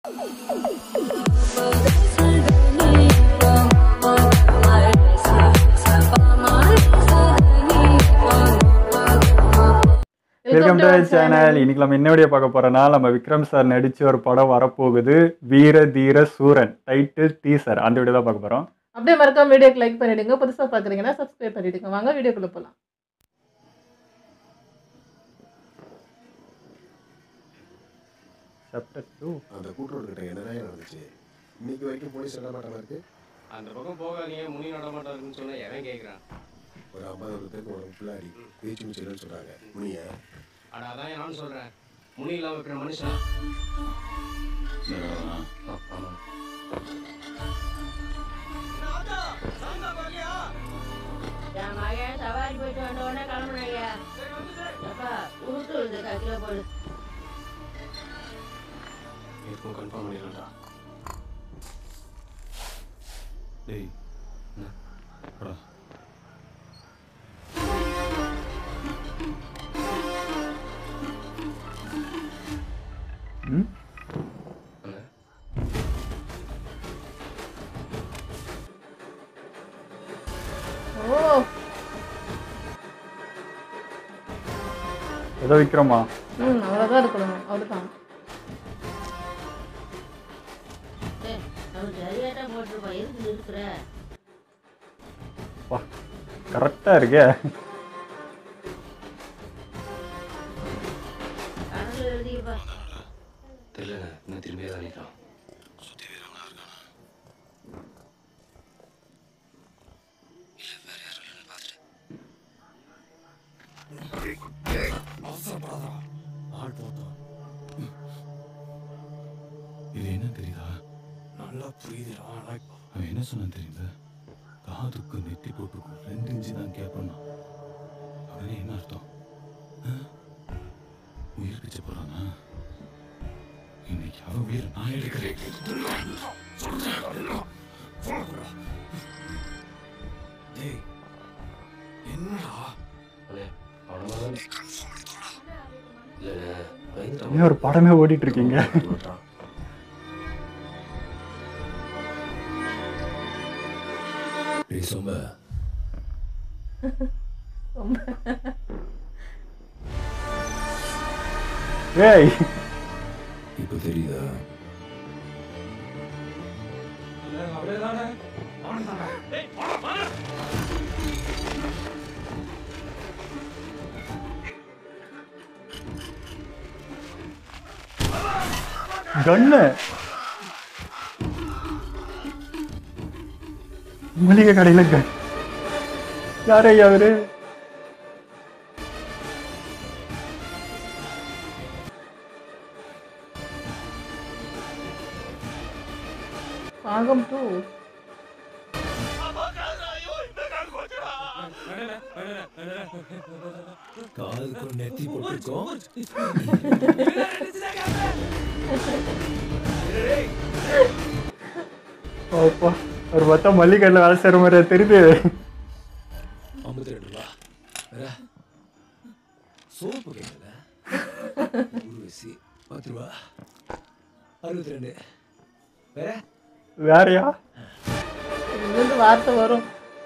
Welcome to channel இன்னைக்கு நம்ம என்ன வீடியோ பார்க்க போறோம்னா நம்ம விக்ரம் சார் நடிச்ச ஒரு படம் வரப்போகுது வீர தீர சூரன் டைட்டில் டீசர் அந்த வீடியோ தான் பார்க்க போறோம் அப்படியே மறக்காம வீடியோக்கு லைக் பண்ணிடுங்க புதுசா பாக்குறீங்கன்னா சப்ஸ்கிரைப் பண்ணிடுங்க வாங்க வீடியோக்குள்ள போலாம் சாப்டர் டூ அந்த கூட்டுறவு கிட்ட என்னதான் நடந்துச்சு இன்னைக்கு வரைக்கும் போலீஸ் விட மாட்டாம இருக்கு அந்த பக்கம் போகாதீங்க முனி நடமாட்டாருன்னு சொன்னா எவன் கேட்குறான் ஒரு ஐம்பது பேருக்கு உனக்கு பிள்ளாடி பேச்சு மிச்சல்னு சொல்றாங்க முனிய அட அதான் நானும் சொல்றேன் முனி இல்லாம இருக்கிற மனுஷன் ஆ, ஆமா. என் மகன் சவாரி போயிட்டு வந்த உடனே கிளம்புனாங்க அப்பா உருட்டு வருது கக்கில போடு இருக்கும் கன்ஃபார்ம் பண்ணிடலாம்டா டேய் அடா ம் அண்ணே. ஓ ஏதோ விக்ரமா ம் அவ்வளோதான் இருக்கணும் அவ்வளோதான் ஏய், அவன் சரியாட்டா போட்டிருப்பான் எதுக்கு இருக்கிற வா கரெக்டா இருக்கே கணக்கு எழுதிப்பா தெரியலண்ணே இன்னும் திரும்பியே தான் நிற்கிறான் ஆள் பார்த்தோம் இது என்ன தெரியுதா நல்லா புரியுதுடா அவன் என்ன சொன்னான் தெரியுதா காதுக்கு நெத்தி போட்டுருக்கும் ரெண்டு இன்ச்சு தான் கேட்பண்ணா அவனே என்ன அர்த்தம் ஆ? உயிர் பிச்சை போறானா இன்னைக்கு அவன் உயிர் நான் எடுக்கிறேன் டேய் என்னடா அண்ணே அவன மாதிரி இல்லைண்ணே பயந்துட்டான் ஏன் ஒரு படமே ஓடிட்டு இருக்கீங்க டேய் சொம்ப ஏய் இப்போ தெரியுதா கண்ணு மளிகை கடையில கன் யாரையா அவரு பாகம் டூ காதுக்கு நெத்தி போட்டுருக்கோம் அப்பா ஒரு பார்த்தா மளிகை கடையில வேலை செய்யற மாதிரி தெரியுது ஐம்பத்தி ரெண்டு ரூபா வேற சோப்பு கேட்கல ஊர்வசி பத்து ரூபா அறுபத்தி ரெண்டு வேற வேறயா இங்கிருந்து வார்த்தை வரும்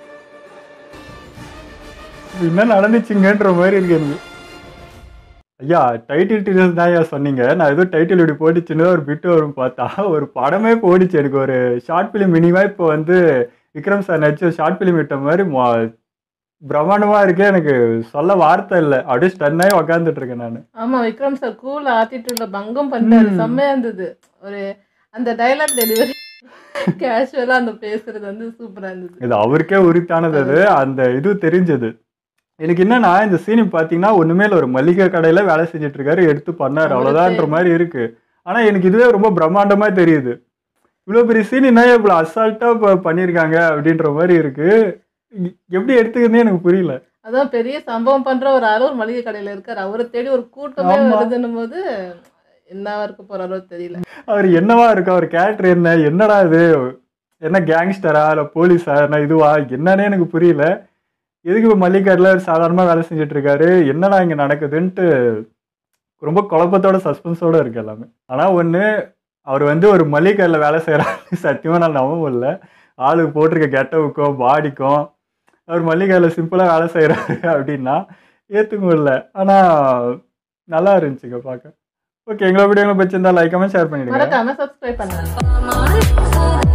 என்ன நடந்துச்சுங்கன்ற மாதிரி இருக்கு எனக்கு ஐயா டைட்டில் டீச்சர்ஸ் தான் ஐயா சொன்னீங்க நான் ஏதோ டைட்டில் இப்படி போட்டு சின்னதாக ஒரு பிட்டு வரும் பார்த்தா ஒரு படமே போடிச்சு எனக்கு ஒரு ஷார்ட் ஃபிலிம் மினிமாக இப்போ வந்து விக்ரம் சார் நடிச்ச ஷார்ட் ஃபிலிம் விட்ட மாதிரி மொ- பிரம்மாண்டமா இருக்கே எனக்கு சொல்ல வார்த்தை இல்லை அப்படியே ஸ்டன்னாகி உக்காந்துட்டு இருக்கேன் நான் ஆமா விக்ரம் சார் கூல் ஆட்டிடியூட்ல பங்கம் பண்ணாரு ம். செம்மையா இருந்தது ஒரு அந்த டைலாக் டெலிவரி கேஷுவலா அந்த பேசுறது வந்து சூப்பரா இருந்தது இது அவருக்கே உரித்தானது அது அந்த இது தெரிஞ்சது எனக்கு என்னன்னா இந்த சீனி பார்த்தீங்கன்னா ஒண்ணுமே இல்லை ஒரு மளிகை கடையில வேலை செஞ்சுட்டு இருக்காரு எடுத்து பண்ணாரு அவருக்கு- அவ்வளோதான்ற மாதிரி இருக்கு ஆனா எனக்கு இதுவே ரொம்ப பிரம்மாண்டமா தெரியுது இவ்வளோ பெரிய சீன் என்ன இவ்வளோ அசால்ட்டா ப- பண்ணியிருக்காங்க அப்படின்ற மாதிரி இருக்கு இ- எப்படி எடுத்துக்கிறதே எனக்கு புரியல அதான் பெரிய சம்பவம் பண்ற ஒரு ஆளு ஒரு மளிகை கடையில இருக்காரு அவரை தேடி ஒரு கூட்டமே ஆமா. வருதுன்னும் போது என்னவா இருக்க போறாரோ தெரியல அவர் என்னவா இருக்கு அவர் கேரக்டர் என்ன என்னடா இது என்ன கேங்ஸ்டரா இல்லை போலீஸா என்ன இதுவா என்னன்னே எனக்கு புரியல எதுக்கு இப்போ மல்லிகாட்டில் சாதாரணமாக வேலை செஞ்சுட்டு இருக்காரு என்னடா இங்கே நடக்குதுன்ட்டு ரொம்ப குழப்பத்தோட சஸ்பென்ஸோட இருக்கு எல்லாமே ஆனால் ஒன்று அவர் வந்து ஒரு மளிகை கடையில் வேலை செய்கிறாரு சத்தியமாக நான் நம்ப முடியல ஆளுக்கு போட்டிருக்க கெட்டவுக்கும் பாடிக்கும் அவர் மளிகை கடையில் சிம்பிளாக வேலை செய்கிறாரு அப்படின்னா ஏற்றுக்க முடியல ஆனால் நல்லா இருந்துச்சுங்க பார்க்க ஓகே எங்களை வீடியோங்களை பிடிச்சிருந்தா லைக் கமெண்ட் ஷேர் பண்ணிடுங்க மறக்காம சப்ஸ்கிரைப் பண்ணுங்க Amar,